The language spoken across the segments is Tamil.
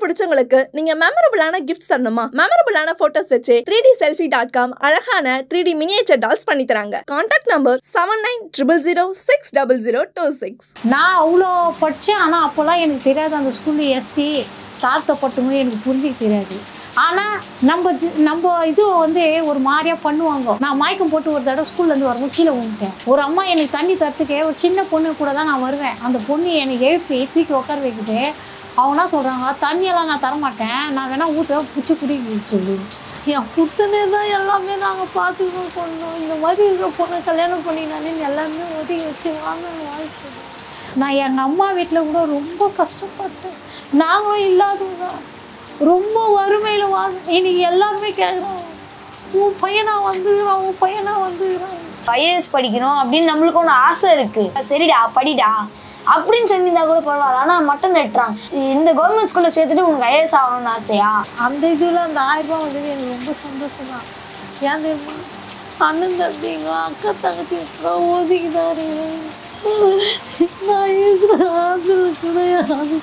பிடிச்சவங்களுக்கு நீங்க மெமரபிளான கிஃப்ட்ஸ் தரணுமா மெமரபிளான போட்டோஸ் வச்சு three D selfie dot com அழகான த்ரீ டி மினியேச்சர் டால்ஸ் பண்ணி தராங்க contact number seven nine triple zero six double zero two six நான் அவ்வளோ படித்தேன் ஆனால் அப்போல்லாம் எனக்கு தெரியாது அந்த ஸ்கூலில் எஸ்சி தாழ்த்தப்பட்டவங்க எனக்கு புரிஞ்சிக்க தெரியாது ஆனால் நம்ம ஜி- நம்ம இது வந்து ஒரு மாதிரியாக பண்ணுவாங்க நான் மயக்கம் போட்டு ஒரு தடவை ஸ்கூல்லேருந்து வரும்போது கீழே விழுந்துட்டேன் ஒரு அம்மா எனக்கு தண்ணி தரத்துக்கு ஒரு சின்ன பொண்ணு கூட தான் நான் வருவேன் அந்த பொண்ணு என்னை எழுப்பி தூக்கி உட்கார வைக்குது அவங்க என்ன சொல்கிறாங்க தண்ணியெல்லாம் நான் தரமாட்டேன் நான் வேணா ஊற்ற பிடிச்சி குடிக்க சொல்லு என் புருஷனே தான் எல்லாமே நாங்கள் பார்த்துக்கணும் பண்ணோம் இந்த மாதிரி இருக்கிற பொண்ணை கல்யாணம் பண்ணினானே எல்லாமே ஒதுங்கி வச்சு வாங்க வாழ்க்கை நான் எங்கள் அம்மா வீட்டில் கூட ரொம்ப கஷ்டப்பட்டேன் நாங்களும் இல்லாதவங்க ரொம்ப வறுமையில் வாழ் இன்னைக்கு எல்லாருமே கேட்குறாங்க உன் பையனா வந்துக்கிறான் உன் பையனா வந்துக்கிறான் ஐஏஎஸ் படிக்கணும் அப்படின்னு நம்மளுக்கு ஒன்று ஆசை இருக்கு சரிடா படிடா அப்படின்னு சொல்லியிருந்தா கூட பரவாயில்ல ஆனால் மட்டம் தட்டுறாங்க இந்த கவர்மெண்ட் ஸ்கூலில் சேர்த்துட்டு உனக்கு ஐஏஎஸ் ஆகணும்னு ஆசையா அந்த இதில் அந்த ஆயிரம் ரூபாய் வந்தது எனக்கு ரொம்ப சந்தோஷம் தான் ஏன் தெரியுமா அண்ணன் தம்பிங்க அக்கா தங்கச்சி கூட ஒதுக்கிட்டாரு நான் இருக்கிற ஆதரவு கூட யாரும்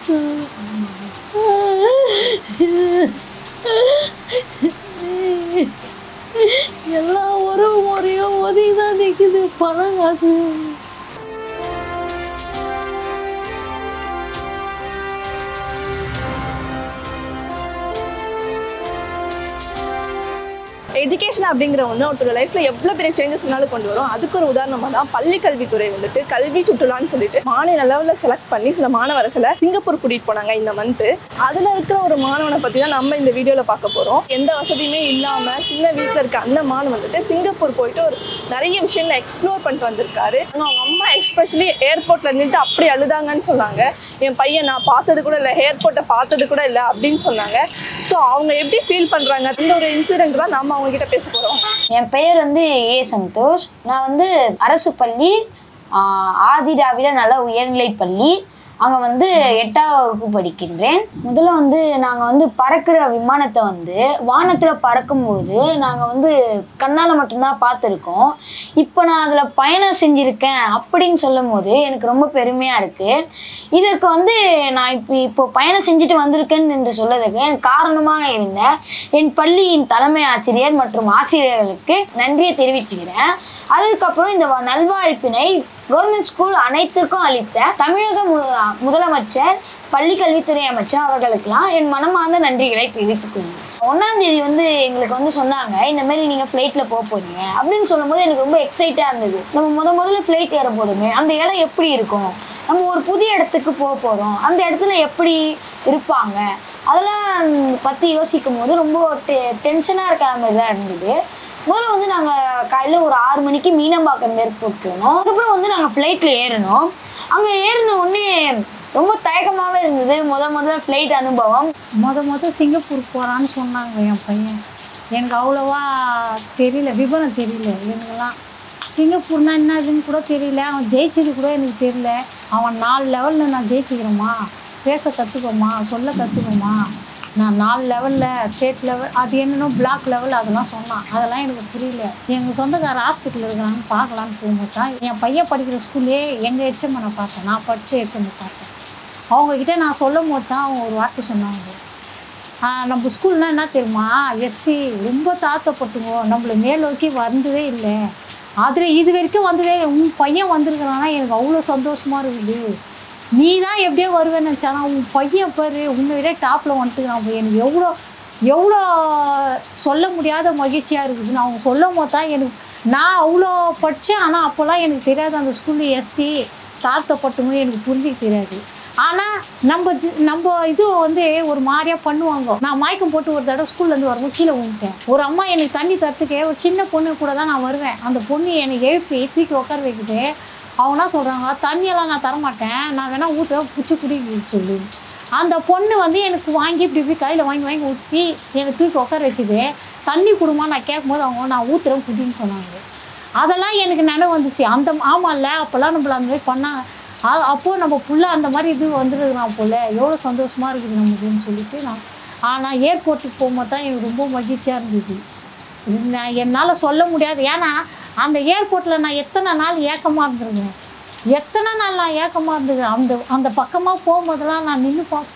சொல்ல எல்லா உறவு முறையும் ஒதுக்கி தான் நிற்குது பணம் காசு எஜுகேஷன் அப்படிங்கிற ஒன்று ஒருத்தர் லைஃப்ல எவ்வளோ பெரிய சேஞ்சஸ் வேணாலும் கொண்டு வரும் அதுக்கு ஒரு உதாரணமாக தான் பள்ளி கல்வித்துறை வந்துட்டு கல்வி சுற்றுலான்னு சொல்லிட்டு மாநில லெவலில் செலக்ட் பண்ணி சில மாணவர்களை சிங்கப்பூர் கூட்டிட்டு போனாங்க இந்த மந்த்து அதில் இருக்கிற ஒரு மாணவனை பற்றி தான் நம்ம இந்த வீடியோவில் பார்க்க போகிறோம் எந்த வசதியுமே இல்லாமல் சின்ன வீட்டில் இருக்க அந்த மாணவன் வந்துட்டு சிங்கப்பூர் போயிட்டு ஒரு நிறைய விஷயங்களை எக்ஸ்ப்ளோர் பண்ணிட்டு வந்திருக்காரு ஆனா அவங்க அம்மா எஸ்பெஷலி ஏர்போர்ட்ல நின்றுட்டு அப்படி அழுதாங்கன்னு சொன்னாங்க என் பையன் நான் பார்த்தது கூட இல்லை ஏர்போர்ட்டை பார்த்தது கூட இல்லை அப்படின்னு சொன்னாங்க ஸோ அவங்க எப்படி ஃபீல் பண்றாங்க இந்த ஒரு இன்சிடென்ட் தான் நம்ம அவங்க கிட்ட பேச போறோம் என் பெயர் வந்து ஏ சந்தோஷ் நான் வந்து அரசு பள்ளி ஆஹ், ஆதி திராவிட நல உயர்நிலைப் பள்ளி அங்கே வந்து எட்டாம் வகுப்பு படிக்கின்றேன் முதல்ல வந்து நாங்கள் வந்து பறக்கிற விமானத்தை வந்து வானத்தில் பறக்கும்போது நாங்கள் வந்து கண்ணால் மட்டும்தான் பார்த்துருக்கோம் இப்போ நான் அதில் பயணம் செஞ்சுருக்கேன் அப்படின்னு சொல்லும் போது எனக்கு ரொம்ப பெருமையாக இருக்குது இதற்கு வந்து நான் இப்போ இப்போ பயணம் செஞ்சுட்டு வந்திருக்கேன் என்று சொல்லதுக்கு எனக்கு காரணமாக இருந்த என் பள்ளியின் தலைமை ஆசிரியர் மற்றும் ஆசிரியர்களுக்கு நன்றியை தெரிவிச்சுக்கிறேன் அதுக்கப்புறம் இந்த வ- நல்வாழ்ப்பினை கவர்மெண்ட் ஸ்கூல் அனைத்துக்கும் அளித்த தமிழக மு- முதலமைச்சர் பள்ளி கல்வித்துறை அமைச்சர் அவர்களுக்கெல்லாம் என் மனமார்ந்த நன்றிகளை தெரிவித்துக் கொள்கிறேன் ஒன்றாம் தேதி வந்து எங்களுக்கு வந்து சொன்னாங்க இந்த மாதிரி நீங்கள் ஃப்ளைட்டில் போக போறீங்க அப்படின்னு சொல்லும்போது எனக்கு ரொம்ப எக்ஸைட்டாக இருந்தது நம்ம முத முதல்ல ஃப்ளைட் ஏற போதுமே அந்த இடம் எப்படி இருக்கும் நம்ம ஒரு புதிய இடத்துக்கு போக போகிறோம் அந்த இடத்துல எப்படி இருப்பாங்க அதெல்லாம் பற்றி யோசிக்கும் போது ரொம்ப டெ டென்ஷனாக இருக்கிற மாதிரி தான் இருந்தது முதல்ல வந்து நாங்கள் காலையில் ஒரு ஆறு மணிக்கு மீனம்பாக்கம் ஏர்போர்ட் போனோம் அதுக்கப்புறம் வந்து நாங்கள் ஃப்ளைட்டில் ஏறினோம் அங்கே ஏறின உடனே ரொம்ப தயக்கமாகவே இருந்தது முத முதல்ல ஃப்ளைட் அனுபவம் மொத மொத சிங்கப்பூர் போகிறான்னு சொன்னாங்க என் பையன் எனக்கு அவ்வளோவா தெரியல விவரம் தெரியல எனக்கெல்லாம் சிங்கப்பூர்னா என்னதுன்னு கூட தெரியல அவன் ஜெயிச்சது கூட எனக்கு தெரியல அவன் நாலு லெவலில் நான் ஜெயிச்சுக்கிறேம்மா பேச கற்றுக்கோமா சொல்ல கற்றுக்கோமா நான் நாலு லெவலில் ஸ்டேட் லெவல் அது என்னென்னோ பிளாக் லெவல் அதெல்லாம் சொன்னான் அதெல்லாம் எனக்கு புரியல எங்கள் சொந்தக்கார ஹாஸ்பிட்டல் இருக்கிறாங்க பார்க்கலான்னு போகும்போது தான் என் பையன் படிக்கிற ஸ்கூல்லே எங்கள் எச்சம்மை நான் பார்த்தேன் நான் படித்த எச்சம்மை பார்த்தேன் அவங்கக்கிட்ட நான் சொல்லும் போது தான் அவங்க ஒரு வார்த்தை சொன்னாங்க ஆ, நம்ம ஸ்கூல்னா என்ன தெரியுமா எஸ்சி ரொம்ப தாழ்த்தப்பட்டுங்க நம்மளை மேல் நோக்கி வந்ததே இல்லை அதில் இது வரைக்கும் வந்ததே இல்லை. உன் பையன் வந்திருக்கிறானா எனக்கு அவ்வளோ சந்தோஷமாக இருக்குது நீ தான் எப்படியோ வருவேன்னு நினச்சானா உன் பையன் பாரு உன்னை விட டாப்பில் வந்துட்டுக்கிறான் பாரு. எனக்கு எவ்வளோ எவ்வளோ சொல்ல முடியாத மகிழ்ச்சியாக இருக்குதுன்னு அவங்க சொல்லும் போது தான் எனக்கு நான் அவ்வளோ படித்தேன் ஆனால் அப்போல்லாம் எனக்கு தெரியாது அந்த ஸ்கூலில் எஸ்சி தாழ்த்தப்பட்டவங்க எனக்கு புரிஞ்சிக்க தெரியாது ஆனால் நம்ம ஜி நம்ம இது வந்து ஒரு மாதிரியாக பண்ணுவாங்க நான் மயக்கம் போட்டு ஒரு தடவை ஸ்கூல்லேருந்து வரும்போது கீழே விழுந்துட்டேன் ஒரு அம்மா எனக்கு தண்ணி தரத்துக்கு ஒரு சின்ன பொண்ணு கூட தான் நான் வருவேன் அந்த பொண்ணு என்னை எழுப்பி தூக்கி உட்கார வைக்குது அவங்க என்ன சொல்கிறாங்க தண்ணியெல்லாம் நான் தரமாட்டேன் நான் வேணா ஊற்ற பிடிச்சி குடிக்க சொல்லு அந்த பொண்ணு வந்து எனக்கு வாங்கி இப்படி இப்படி கையில் வாங்கி வாங்கி ஊற்றி என்னை தூக்கி உட்கார வச்சுது தண்ணி கொடுமா நான் கேட்கும்போது அவங்க நான் ஊற்றுறேன் குடின்னு சொன்னாங்க அதெல்லாம் எனக்கு நினைவு வந்துச்சு அந்த ஆமாம்ல அப்போல்லாம் நம்மள அந்த மாதிரி பண்ணாங்க அ- அப்போது நம்ம ஃபுல்லாக அந்த மாதிரி இது வந்துருக்குறான் போல எவ்வளோ சந்தோஷமாக இருக்குது நமக்குன்னு சொல்லிட்டு நான் ஆனால் ஏர்போர்ட்டுக்கு போகும்போது தான் எனக்கு ரொம்ப மகிழ்ச்சியாக இருந்தது இது நான் என்னால் சொல்ல முடியாது ஏன்னா அந்த ஏர்போர்ட்டில் நான் எத்தனை நாள் ஏக்கமாக இருந்திருக்கேன் எத்தனை நாள் நான் ஏக்கமாக இருந்திருக்கேன் அந்த அந்த பக்கமாக போகும்போதெல்லாம் நான் நின்று பார்ப்பேன்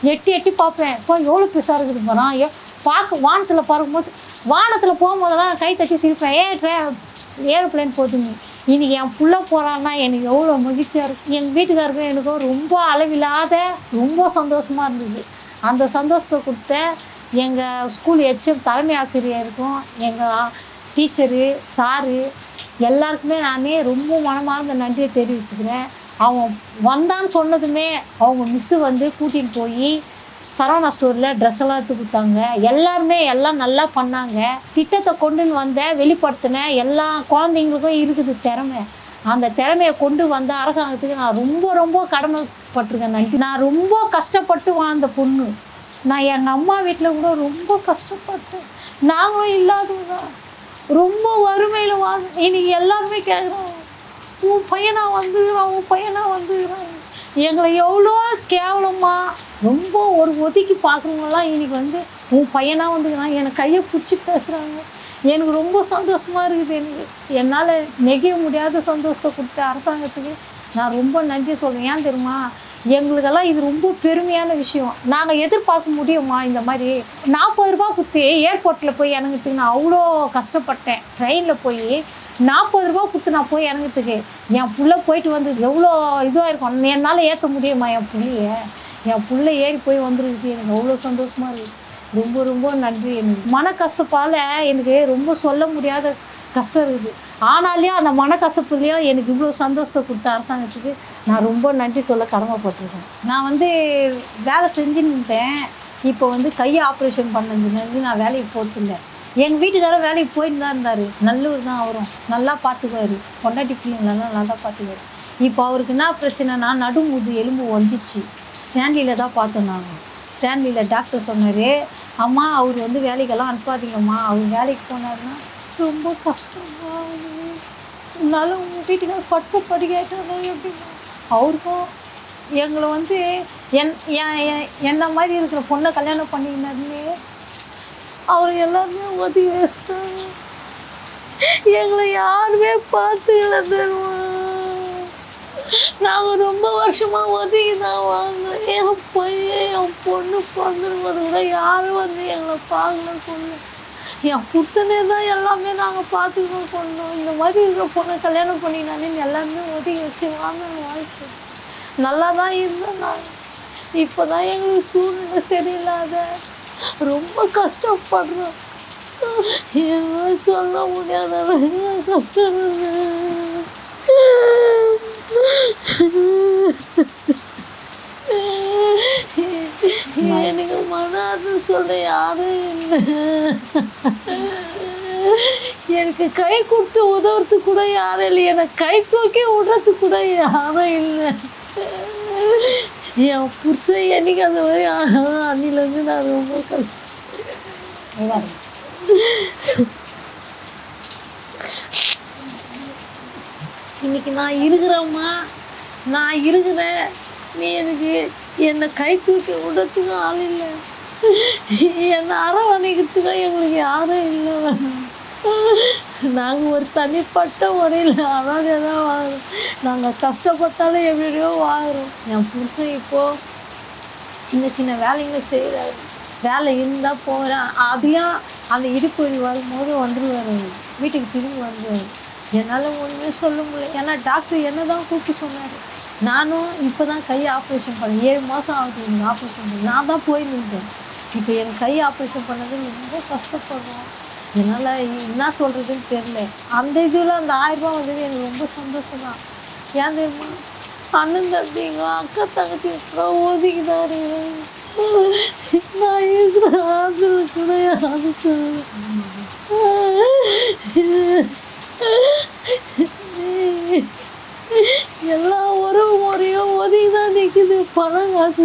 எட்டி எட்டி பார்ப்பேன் இப்போ எவ்வளோ பெருசாக இருக்குது போகிறான் ஏ பார்க்க வானத்தில் பறக்கும்போது வானத்தில் போகும்போதெல்லாம் நான் கை தட்டி சிரிப்பேன் ஏ ட்ரே ஏரோப்ளேன் போகுதுங்க இன்னைக்கு என் புள்ள போகிறான்னா எனக்கு எவ்வளோ மகிழ்ச்சியாக இருக்கும் எங்கள் வீட்டுக்காருக்கும் எனக்கும் ரொம்ப அளவில்லாத ரொம்ப சந்தோஷமாக இருந்தது அந்த சந்தோஷத்தை கொடுத்த எங்கள் ஸ்கூல் எச்எம் தலைமை ஆசிரியருக்கும் எங்கள் டீச்சரு சாரு எல்லாருக்குமே நானே ரொம்ப மனமார்ந்த நன்றியை தெரிவிச்சுக்கிறேன் அவன் வந்தான்னு சொன்னதுமே அவங்க மிஸ்ஸு வந்து கூட்டின்னு போய் சரவணா ஸ்டோரில் ட்ரெஸ் எல்லாம் எடுத்து கொடுத்தாங்க எல்லாருமே எல்லாம் நல்லா பண்ணாங்க திட்டத்தை கொண்டுன்னு வந்தேன் வெளிப்படுத்தினேன் எல்லா குழந்தைங்களுக்கும் இருக்குது திறமை அந்த திறமையை கொண்டு வந்த அரசாங்கத்துக்கு நான் ரொம்ப ரொம்ப கடமைப்பட்டிருக்கேன் நன்றி நான் ரொம்ப கஷ்டப்பட்டு வாழ்ந்த பொண்ணு நான் எங்கள் அம்மா வீட்டில் கூட ரொம்ப கஷ்டப்பட்டேன் நாங்களும் இல்லாதவங்க தான் ரொம்ப வறுமையில் வாழ் இன்னைக்கு எல்லாருமே கேட்குறோம் உன் பையனா வந்துக்கிறான் உன் பையனா வந்துக்கிறான் எங்களை எவ்வளோ கேவலமாக ரொம்ப ஒரு ஒதுக்கி பார்க்குறவங்களாம் இன்னைக்கு வந்து உன் பையனா வந்துக்கிறான் எனக்கு கையை பிடிச்சி பேசுகிறாங்க எனக்கு ரொம்ப சந்தோஷமாக இருக்குது எனக்கு என்னால் நெகிழ முடியாத சந்தோஷத்தை கொடுத்த அரசாங்கத்துக்கு நான் ரொம்ப நன்றி சொல்கிறேன் ஏன் தெரியுமா எங்களுக்கெல்லாம் இது ரொம்ப பெருமையான விஷயம் நாங்கள் எதிர்பார்க்க முடியுமா இந்த மாதிரி நாற்பது ரூபா கொடுத்து ஏர்போர்ட்டில் போய் இறங்குறதுக்கு நான் அவ்வளோ கஷ்டப்பட்டேன் ட்ரெயினில் போய் நாற்பது ரூபா கொடுத்து நான் போய் இறங்குறதுக்கு என் புள்ள போயிட்டு வந்து எவ்வளோ இதுவாக இருக்கும் என்னால் ஏற்ற முடியுமா என் புள்ளைய என் புள்ள ஏறி போய் வந்துருக்கு எனக்கு அவ்வளோ சந்தோஷமாக இருக்குது ரொம்ப ரொம்ப நன்றி எனக்கு மனக்கசப்பால் எனக்கு ரொம்ப சொல்ல முடியாத கஷ்டம் இருக்குது ஆனாலையும் அந்த மனக்கசப்புலேயும் எனக்கு இவ்வளோ சந்தோஷத்தை கொடுத்த அரசாங்கத்துக்கு நான் ரொம்ப நன்றி சொல்ல கடமைப்பட்டிருக்கேன் நான் வந்து வேலை செஞ்சுருந்தேன் இப்போ வந்து கை ஆப்ரேஷன் பண்ணதுலேருந்து நான் வேலைக்கு போகிறதில்ல எங்கள் வீட்டுக்காரர் வேலைக்கு போயிட்டு தான் இருந்தார் நல்லூர் தான் அவரும் நல்லா பார்த்துக்குவாரு பொண்டாட்டி பிள்ளைங்களெல்லாம் நல்லா பார்த்துக்குவாரு இப்போ அவருக்கு என்ன பிரச்சனைனா நடுமுது எலும்பு ஒஞ்சிச்சு ஸ்டான்லியில் தான் பார்த்தோம் நாங்கள் ஸ்டான்லியில் டாக்டர் சொன்னார் அம்மா அவர் வந்து வேலைக்கெல்லாம் அனுப்பாதீங்கம்மா அவர் வேலைக்கு போனாருன்னா ரொம்ப கஷ்டமா இருக்குது. உன்னால உங்கள் வீட்டுக்காரர் பட்டு படிக்காட்டாரோ எப்படின்னா அவருக்கும் எங்களை வந்து என் என் என்- என்ன மாதிரி இருக்கிற பொண்ணை கல்யாணம் பண்ணிக்கினாருன்னு அவர் எல்லாருமே ஒதுக்கி வச்சிட்டாங்க எங்களை யாருமே பார்த்துக்கல தருவா நாங்கள் ரொம்ப வருஷமாக ஒதுக்கி தான் வாங்க என் பையன் என் பொண்ணு பிறந்திருப்பது கூட யாரும் வந்து எங்களை பார்க்கல சொல்லு என் புருஷனே தான் எல்லாமே நாங்கள் பார்த்துக்கணும் சொன்னோம் இந்த மாதிரி இருக்கிற பொண்ணை கல்யாணம் பண்ணினானே எல்லாமே ஒதுக்கி வச்சு வாங்க வாழ்க்கை நல்லா தான் இருந்தோம் நாங்கள் இப்போ தான் எங்களுக்கு சூழ்நிலை சரியில்லாத ரொம்ப கஷ்டப்படுறோம் என்ன சொல்ல முடியாத அளவுக்கு கஷ்டம் எனக்கு மனாது சொல்ல யாரும் இல்லை எனக்கு கை கொடுத்து உதவுறதுக்கு கூட யாரும் இல்லை எனக்கு கை தூக்கி விடுறதுக்கு கூட யாரும் இல்லை என் புருஷன் என்னைக்கு அந்த மாதிரி அன்னிலேருந்து நான் ரொம்ப கஷ்டம் இதான். இன்னைக்கு நான் இருக்கிறேம்மா நான் இருக்கிறேன் நீ எனக்கு என்னை கை தூக்கி விடுறதுக்கு ஆள் இல்லை என்னை அரவணைக்கிறதுக்கு எங்களுக்கு யாரும் இல்லை நாங்கள் ஒரு தனிப்பட்ட முறையில் அதாவது தான் வாங்குறோம் நாங்கள் கஷ்டப்பட்டாலும் எப்படியோ வாங்குறோம் என் புருஷன் இப்போது சின்ன சின்ன வேலைங்களை செய்கிறாரு வேலை இருந்தால் போகிறேன் அதையும் அந்த இடுப்பு வலி வரும்போது வந்துடுவார் வீட்டுக்கு திரும்பி வந்துடுவார் என்னால் ஒன்றுமே சொல்ல முடியல ஏன்னா டாக்டர் என்ன தான் கூப்பிட்டு சொன்னார் நானும் இப்போ தான் கை ஆப்ரேஷன் பண்ணேன் ஏழு மாதம் ஆகுது எனக்கு ஆப்ரேஷன் பண்ணி நான் தான் போய் நின்றேன் இப்போ எனக்கு கை ஆப்ரேஷன் பண்ணது ரொம்ப கஷ்டப்படுறோம் என்னால் என்ன சொல்கிறதுன்னு தெரில அந்த இதில் அந்த ஆயிரம் ரூபாய் வந்தது எனக்கு ரொம்ப சந்தோஷம் தான் ஏன் தெரியுமா அண்ணன் தம்பிங்க அக்கா தங்கச்சி கூட ஒதுக்கிட்டாரு நான் இருக்கிற ஆதரவு கூட யாரும் சொல்ல எல்லா உறவு முறையும் ஒதுக்கி தான் நிற்குது பணம் காசு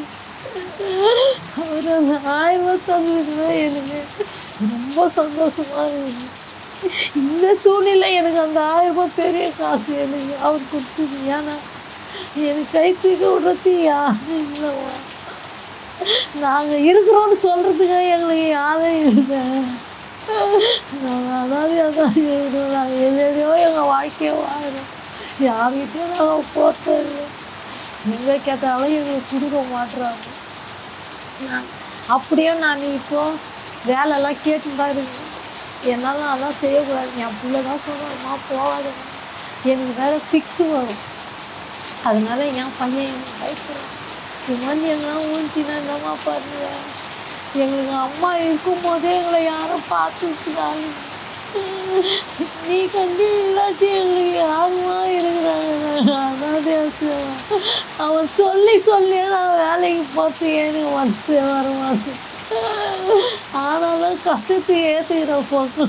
அவர் அந்த ஆயிரம் ரூபாய் தந்ததுல எனக்கு ரொம்ப சந்தோஷமா இருக்குது இந்த சூழ்நிலை எனக்கு அந்த ஆயிரம் ரூபாய் பெரிய காசு எனக்கு அவர் கொடுத்தது ஏன்னா எனக்கு கை தூக்கி விடுறது யாரும் இல்லைவா நாங்கள் இருக்கிறோம்னு சொல்கிறதுக்கு எங்களுக்கு யாரும் இல்லை நாங்கள் அதாவது அதான் இருக்கிறோம் நாங்கள் எதையோ எங்கள் வாழ்க்கையை வாழ்கிறோம் யார்கிட்டயும் நாங்கள் போகிறது எங்கே கேட்டாலும் எங்களுக்கு கொடுக்க மாட்டுறாங்க நான் அப்படியே நான் இப்போ வேலைலாம் கேட்டுன்னு தான் இருக்கேன் என்னால் அதான் செய்யக்கூடாது என் பிள்ளை தான் சொல்கிறேம்மா போகாதம்மா எனக்கு வேறு ஃபிக்ஸு வரும் அதனால என் பையன் எனக்கு பயப்படுறான் இது மாதிரி எங்கெல்லாம் ஊழ்த்தினா என்னம்மா பண்ணுவேன் எங்களுக்கு அம்மா இருக்கும்போதே எங்களை யாரும் பார்த்துக்கிறாங்க நீ கண்டி இல்லாட்டி எங்களுக்கு யாருமா இருக்கிறாங்க அனாதையா சேவா. அவன் சொல்லி சொல்லி நான் வேலைக்கு பார்த்து எனக்கு வந்து வர மாட்டேன் ஆனாலும் கஷ்டத்தை ஏற்றுக்கிற போக்கு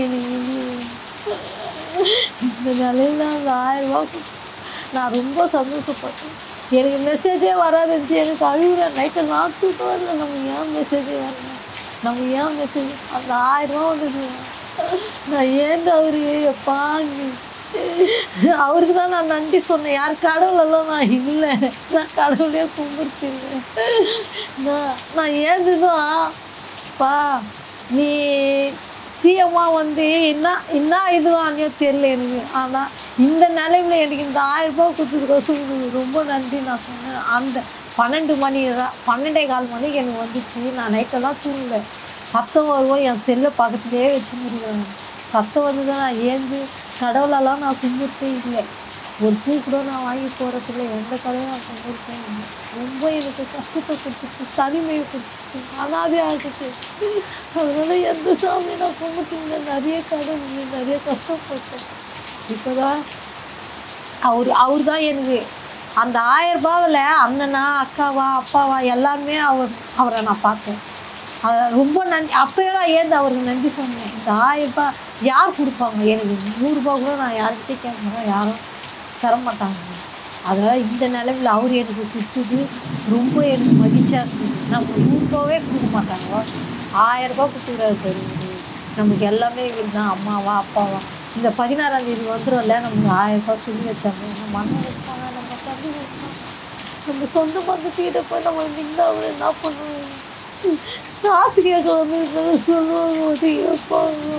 இந்த நிலையில அந்த ஆயிரம் ரூபா கொடுத்து நான் ரொம்ப சந்தோஷப்பட்டேன் எனக்கு மெசேஜே வராதுச்சு எனக்கு அழுகுறேன் நைட்டு நான் தூக்கம் வரல நம்ம ஏன் மெசேஜே வரல நம்ம ஏன் மெசேஜ் அந்த ஆயிரம் ரூபா வந்தது நான் ஏன் அவரு எப்பா நீ- அவருக்கு தான் நான் நன்றி சொன்னேன் யார் கடவுளெல்லாம் நான் இல்லை நான் கடவுளே கும்பிடுச்சிருந்தேன் நான் நான் ஏந்துதான் பா நீ சிஎம்மா வந்து என்ன என்ன இதுவானியோ தெரியல எனக்கு ஆனால் இந்த நிலைமையில எனக்கு இந்த ஆயிரம் ரூபாய் கொடுத்ததுக்கோசம் உங்களுக்கு ரொம்ப நன்றி நான் சொன்னேன் அந்த பன்னெண்டு மணி ரா- பன்னெண்டே கால் மணிக்கு எனக்கு வந்துச்சு நான் நைட்டெல்லாம் தூங்கல சத்தம் வருவோம் என் செல்லை பக்கத்துலேயே வச்சுருந்துருக்கேன் சத்தம் வந்து தான் நான் ஏந்து கடவுளெல்லாம் நான் கும்பிட்டே இல்லை ஒரு பூ கூட நான் வாங்கி போகிறதில்ல எந்த கடையும் நான் கும்பிட்டேன் இல்லை ரொம்ப எனக்கு கஷ்டத்தை கொடுத்துச்சு தனிமையை கொடுத்துச்சு அனாதை ஆகிட்டு அதனால எந்த சாமி நான் கும்பிட்டு நிறைய கடவுள் நிறைய கஷ்டப்பட்டேன் இப்போதான் அவர் அவர் தான் எனக்கு அந்த ஆயிரம் ரூபாவில் அண்ணனா அக்காவா அப்பாவா எல்லாருமே அவர் அவரை நான் பார்த்தேன் அது ரொம்ப நன்றி அப்போயெல்லாம் ஏந்து அவருக்கு நன்றி சொன்னேன் இந்த ஆயிரம் ரூபாய் யார் கொடுப்பாங்க எனக்கு நூறுரூபா கூட நான் யார்கிட்டயும் கேட்க மாட்டேன் யாரும் தர மாட்டாங்க அதனால் இந்த நிலைமையில் அவர் எனக்கு கொடுத்தது ரொம்ப எனக்கு மகிழ்ச்சியாக இருக்குது நம்ம நூறுரூபாவே கொடுக்க மாட்டாங்க ஆயிரம் ரூபாய் கொடுத்துக்கிறாரு தெரியுது நமக்கு எல்லாமே இவர் தான் அம்மாவா அப்பாவா இந்த பதினாறாம் தேதி வந்துடும்ல நமக்கு ஆயிரம் ரூபாய் சொல்லி வச்சாங்க நம்ம மண்ணை வைப்பாங்க நம்ம தம்பி வைப்பாங்க நம்ம சொந்த பந்தத்துக்கிட்ட போய் நம்ம நின்று அவர் என்ன பண்ணுவோம் காசு கேட்க வந்து சொல்லுவாங்க வந்து கேட்பாங்க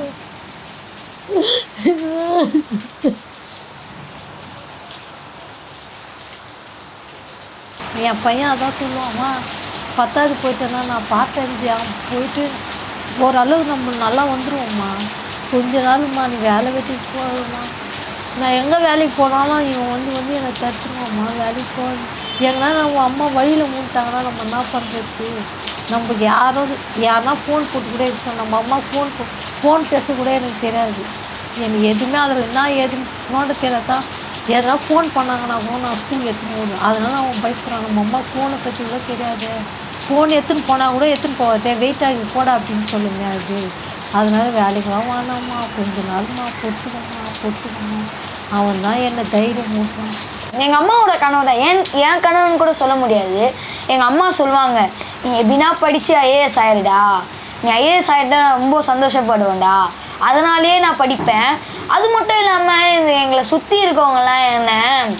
என் பையன் அதான் சொல்லுவாம்மா பத்தாவது போயிட்டேன்னா நான் பார்த்தேன் போயிட்டு ஓரளவு நம்ம நல்லா வந்துருவோம்மா கொஞ்ச நாளும்மா நீ வேலை வெட்டிக்கு போகணும்மா நான் எங்கே வேலைக்கு போனாலும் இவன் வந்து வந்து என்னை தட்டுருவாம்மா வேலைக்கு போ எங்கன்னா நம்ம அம்மா வழியில் மூட்டாங்கன்னா நம்ம என்ன பண்ணுறது நமக்கு யாரும் யாருன்னா ஃபோன் போட்டு கூட இருக்க சொன்ன நம்ம அம்மா ஃபோன் ஃபோன் பேச கூட எனக்கு தெரியாது எனக்கு எதுவுமே அதில் என்ன ஏதுன்னு நோண்ட தெரியாதா எதனா ஃபோன் பண்ணாங்கன்னா கூட நான் ஸ்கூல் எடுத்துன்னு போடுவேன் அதனால அவன் பயப்படுறான் நம்ம அம்மா ஃபோனை பற்றி கூட தெரியாது ஃபோன் எடுத்துன்னு போனால் கூட எடுத்துன்னு போகாதே வெயிட் ஆகி போடா அப்படின்னு சொல்லுங்க அது அதனால வேலைக்கெல்லாம் வேணாம்மா கொஞ்ச நாள்மா பொறுத்துக்கம்மா பொறுத்துக்கம்மா அவன் தான் என்னை தைரியம் ஊட்டுறான் எங்கள் அம்மாவோட கனவு தான் ஏன் என் கனவுன்னு கூட சொல்ல முடியாது எங்கள் அம்மா சொல்லுவாங்க நீ எப்படின்னா படித்து ஐஏஎஸ் ஆயிருடா நீ ஐஏஎஸ் ஆகிட்டா ரொம்ப சந்தோஷப்படுவேன்டா அதனாலேயே நான் படிப்பேன் அது மட்டும் இல்லாமல் எங்களை சுற்றி இருக்கவங்கலாம் என்ன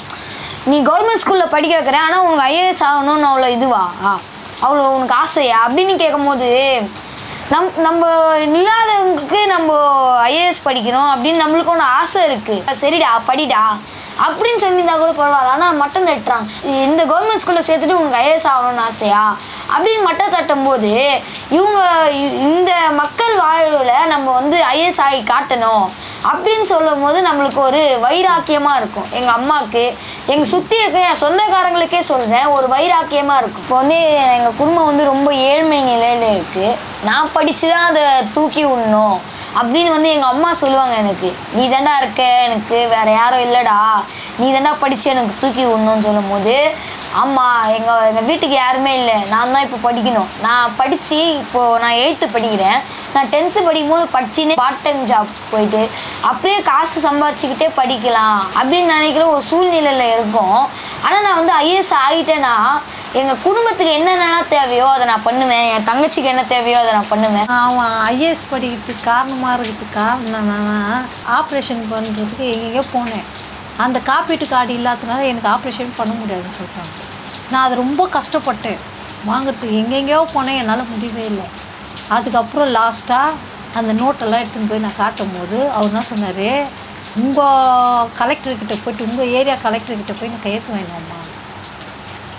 நீ கவர்மெண்ட் ஸ்கூலில் படிக்க வைக்கிறேன் ஆனால் உனக்கு ஐஏஎஸ் ஆகணும்னு அவ்வளோ இதுவா அவ்வளோ உனக்கு ஆசையா அப்படின்னு கேட்கும்போது நம் நம்ம இல்லாதவங்களுக்கு நம்ம ஐஏஎஸ் படிக்கணும் அப்படின்னு நம்மளுக்கு ஒன்று ஆசை இருக்குது சரிடா படிடா அப்படின்னு சொல்லியிருந்தா கூட பரவாயில்ல ஆனால் மட்டம் தட்டுறாங்க இந்த கவர்மெண்ட் ஸ்கூலில் சேர்த்துட்டு உனக்கு ஐஏஎஸ் ஆகணும்னு ஆசையா அப்படின்னு மட்டம் தட்டும் போது இவங்க இ- இந்த மக்கள் வாழ்வில் நம்ம வந்து ஐஏஎஸ் ஆகி காட்டணும் அப்படின்னு சொல்லும் போது நம்மளுக்கு ஒரு வைராக்கியமாக இருக்கும் எங்கள் அம்மாவுக்கு எங்கள் சுற்றி இருக்க என் சொந்தக்காரங்களுக்கே சொல்கிறேன் ஒரு வைராக்கியமாக இருக்கும் இப்போ வந்து எங்கள் குடும்பம் வந்து ரொம்ப ஏழ்மை நிலையில் இருக்குது நான் படித்து தான் அதை தூக்கி விடணும் அப்படின்னு வந்து எங்கள் அம்மா சொல்லுவாங்க எனக்கு நீ தாண்டா இருக்க எனக்கு வேற யாரும் இல்லைடா நீ தாண்டா படித்து எனக்கு தூக்கி விடணும்னு சொல்லும்போது ஆமாம் எங்கள் எங்கள் வீட்டுக்கு யாருமே இல்லை நான் தான் இப்போ படிக்கணும் நான் படித்து இப்போது நான் எயித்து படிக்கிறேன் நான் டென்த்து படிக்கும்போது படிச்சுன்னு பார்ட் டைம் ஜாப் போயிட்டு அப்படியே காசு சம்பாரிச்சுக்கிட்டே படிக்கலாம் அப்படின்னு நினைக்கிற ஒரு சூழ்நிலையில் இருக்கும் ஆனால் நான் வந்து ஐஏஎஸ் ஆகிட்டேன்னா எங்கள் குடும்பத்துக்கு என்னென்னலாம் தேவையோ அதை நான் பண்ணுவேன் என் தங்கச்சிக்கு என்ன தேவையோ அதை நான் பண்ணுவேன் அவன் ஐஏஎஸ் படிக்கிறதுக்கு காரணமாக இருக்கிறதுக்கு காரணம் என்னன்னா ஆப்ரேஷன் பண்ணுறதுக்கு எங்கெங்கேயோ போனேன் அந்த காப்பீட்டு கார்டு இல்லாததுனால எனக்கு ஆப்ரேஷன் பண்ண முடியாதுன்னு சொல்லிட்டாங்க நான் அது ரொம்ப கஷ்டப்பட்டேன் வாங்குறதுக்கு எங்கெங்கேயோ போனேன் என்னால் முடியவே இல்லை அதுக்கப்புறம் லாஸ்ட்டாக அந்த நோட்டெல்லாம் எடுத்துன்னு போய் நான் காட்டும் போது அவர் என்ன சொன்னார் உங்கள் கலெக்டர்கிட்ட போயிட்டு உங்கள் ஏரியா கலெக்டர்கிட்ட போய் நான் கையெழுத்து வேணும்மா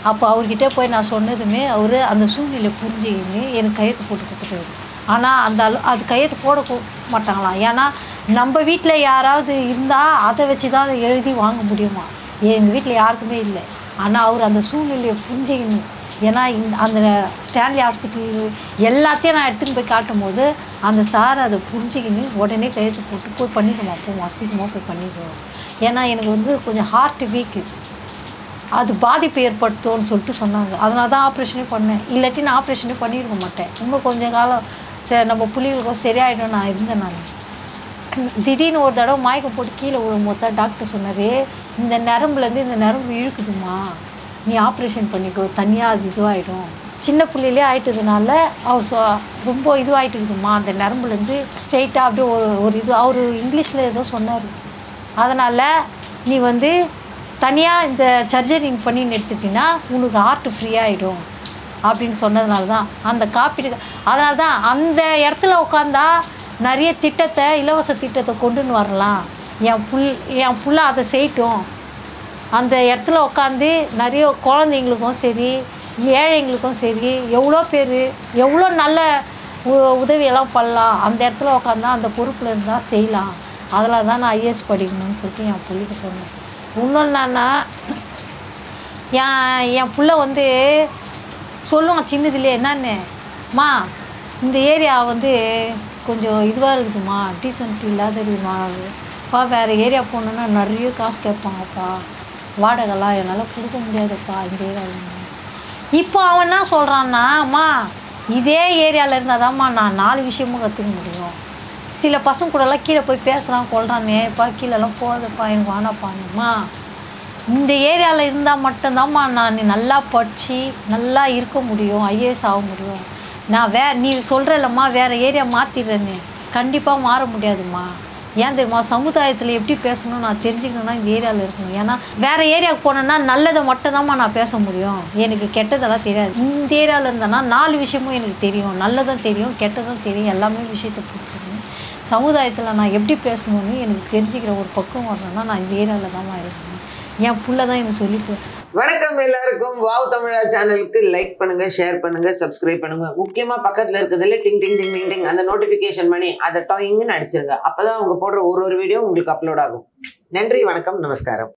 அப்போ அவர்கிட்ட போய் நான் சொன்னதுமே அவர் அந்த சூழ்நிலை புரிஞ்சுக்கின்னு எனக்கு கையெழுத்து போட்டு கொடுத்துட்டாரு ஆனால் அந்த அளவு அது கையெழுத்து போட கு- மாட்டாங்களாம் ஏன்னா நம்ம வீட்டில் யாராவது இருந்தால் அதை வச்சு தான் அதை எழுதி வாங்க முடியுமா எங்கள் வீட்டில் யாருக்குமே இல்லை ஆனால் அவர் அந்த சூழ்நிலையை புரிஞ்சுக்கணும் ஏன்னா இந்த அந்த ஸ்டான்லி ஹாஸ்பிட்டல் எல்லாத்தையும் நான் எடுத்துன்னு போய் காட்டும் போது அந்த சார் அதை புரிஞ்சுக்கின்னு உடனே கையெழுத்து போட்டு போய் பண்ணிக்கணும் அப்போ சீக்கிரமாக போய் பண்ணிக்கணும் ஏன்னா எனக்கு வந்து கொஞ்சம் ஹார்ட் வீக்கு அது பாதிப்பு ஏற்படுத்தும்னு சொல்லிட்டு சொன்னாங்க அதனால தான் ஆப்ரேஷனே பண்ணேன் இல்லாட்டி நான் ஆப்ரேஷனே பண்ணியிருக்க மாட்டேன் இன்னும் கொஞ்ச காலம் சரி நம்ம புள்ளிகளுக்கும் சரியாயிடும் நான் இருந்தேன் நான் திடீர்னு ஒரு தடவை மயக்கம் போட்டு கீழே விழும்போது தான் டாக்டர் சொன்னார் இந்த நரம்புலேருந்து இந்த நரம்பு இழுக்குதுமா நீ ஆப்ரேஷன் பண்ணிக்கோ தனியாக அது இதுவாகிடும் சின்ன புள்ளையிலே ஆயிட்டதுனால அவர் சொ ரொம்ப இதுவாகிட்டுக்குதுமா அந்த நரம்புலேருந்து ஸ்ட்ரெயிட்டாக அப்படியே ஒரு ஒரு இது அவர் இங்கிலீஷில் ஏதோ சொன்னார் அதனால் நீ வந்து தனியாக இந்த சர்ஜரி பண்ணி எடுத்துட்டீங்கன்னா உனக்கு ஹார்ட் ஃப்ரீ ஆகிடும் அப்படின்னு சொன்னதுனால தான் அந்த காப்பீடு அதனால தான் அந்த இடத்துல உட்காந்தா நிறைய திட்டத்தை இலவச திட்டத்தை கொண்டுன்னு வரலாம் என் புல் என் புள்ள அதை செய்யட்டும் அந்த இடத்துல உட்காந்து நிறைய குழந்தைங்களுக்கும் சரி ஏழைங்களுக்கும் சரி எவ்வளோ பேர் எவ்வளோ நல்ல உ உதவியெல்லாம் பண்ணலாம் அந்த இடத்துல உட்காந்தா அந்த பொறுப்பில் இருந்தால் செய்யலாம் அதில் தான் நான் ஐஏஎஸ் படிக்கணும்னு சொல்லிட்டு என் பிள்ளைக்கு சொன்னேன் இன்னொன்று என்னன்னா என் என் புள்ள வந்து சொல்லுவான் சின்னதுலேயே என்னன்னு மா இந்த ஏரியா வந்து கொஞ்சம் இதுவாக இருக்குதுமா டீசென்ட் இல்லாத இருக்குதுமா பா வேறு ஏரியா போகணுன்னா நிறைய காசு கேட்பாங்கப்பா வாடகைலாம் என்னால் கொடுக்க முடியாதுப்பா இந்த ஏரியாவில் இப்போ அவன் என்ன சொல்கிறான்னா அம்மா இதே ஏரியாவில் இருந்தாதாம்மா நான் நாலு விஷயமும் கற்றுக்க முடியும் சில பசங்க கூடலாம் கீழே போய் பேசுகிறான் கொள்றானே பா கீழெல்லாம் போகாதப்பா எனக்கு வானாப்பாங்கம்மா இந்த ஏரியாவில் இருந்தால் மட்டும்தாம்மா நான் நல்லா படித்து நல்லா இருக்க முடியும் ஐஏஎஸ் ஆக முடியும் நான் வே நீ சொல்கிறல்லம்மா வேறு ஏரியா மாற்றிடுறேன்னு கண்டிப்பாக மாற முடியாதும்மா ஏன் தெரியுமா சமுதாயத்தில் எப்படி பேசணும் நான் தெரிஞ்சுக்கணுன்னா இந்த ஏரியாவில் இருக்கணும் ஏன்னா வேறு ஏரியாவுக்கு போனேன்னா நல்லதை மட்டும்தாம்மா நான் பேச முடியும் எனக்கு கெட்டதெல்லாம் தெரியாது இந்த ஏரியாவில் இருந்தேன்னா நாலு விஷயமும் எனக்கு தெரியும் நல்லதும் தெரியும் கெட்டதும் தெரியும் எல்லாமே விஷயத்தை புரிஞ்சுக்கணும் சமுதாயத்தில் நான் எப்படி பேசணும்னு எனக்கு தெரிஞ்சுக்கிற ஒரு பக்கம் வரணும்னா நான் இந்த ஏரியாவில் தான்மா இருக்கணும் என் புள்ள தான் எனக்கு சொல்லி கொடு- வணக்கம் எல்லாருக்கும் வாவ் தமிழா சேனலுக்கு லைக் பண்ணுங்க ஷேர் பண்ணுங்க சப்ஸ்கிரைப் பண்ணுங்க முக்கியமா பக்கத்துல இருக்கிறதுல டிங் டிங் டிங் டிங் டிங் அந்த நோட்டிபிகேஷன் பண்ணி அதை டாயிங்னு அடிச்சிருங்க அப்பதான் அவங்க போடுற ஒரு ஒரு வீடியோ உங்களுக்கு அப்லோட் ஆகும் நன்றி வணக்கம் நமஸ்காரம்